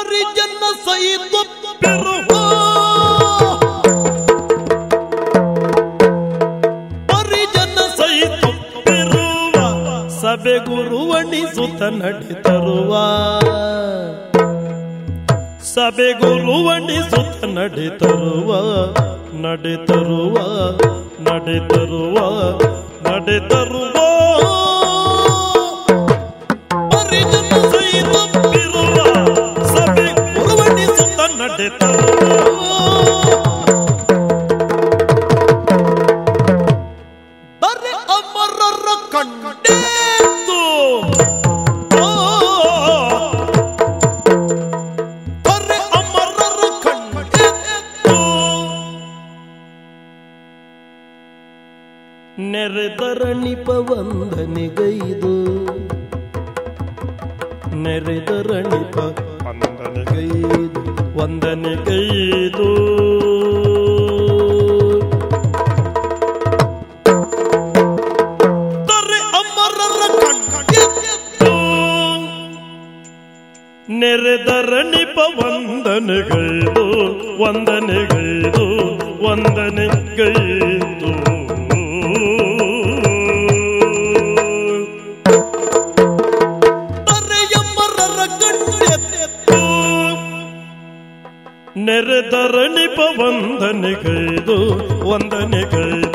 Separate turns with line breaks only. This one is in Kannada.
ಪರಿಜನ ಸೈತೊಪ್ಪಿರುವ ಪರಿಜನ ಸೈತೊಪ್ಪಿರುವ ಸಭೆ ಗುರುವಣಿಸುತ್ತ ನಡೆತರುವ ಸಭೆ ಗುರುವಣಿಸುತ್ತ ನಡೆತರುವ ನಡೆತರುವ ನಡೆತರುವ ನಡೆತರುವ ಪರಿಜನ ಸೈತೊಪ್ಪಿರುವ ಸಭೆ ಗುರುವಣಿಸುತ್ತ ನಡೆತರುವ ಬರೆ ಅಮರರ ಕಂಡೇತು ಬರೆ ಅಮರರ ಕಂಡೇತು ನೆರೆದರಣಿಪ ವಂದನೆಗೈದು ನೆರೆದರಣಿಪ ವಂದನೆಗೈದು ವಂದನೆಗೈದು ದರೆ ಅಮರರ ಕಂಡೇತು ನೆರೆದರಣಿಪ ವಂದನೆಗೈದು ವಂದನೆಗೈದು ವಂದನೆಗೈದು ತರೆಯಮ್ಮರರ ಕಂಡೆತ್ತು ನೆರೆದರಣಿಪ ವಂದನೆಗೈದು ವಂದನೆಗೈದು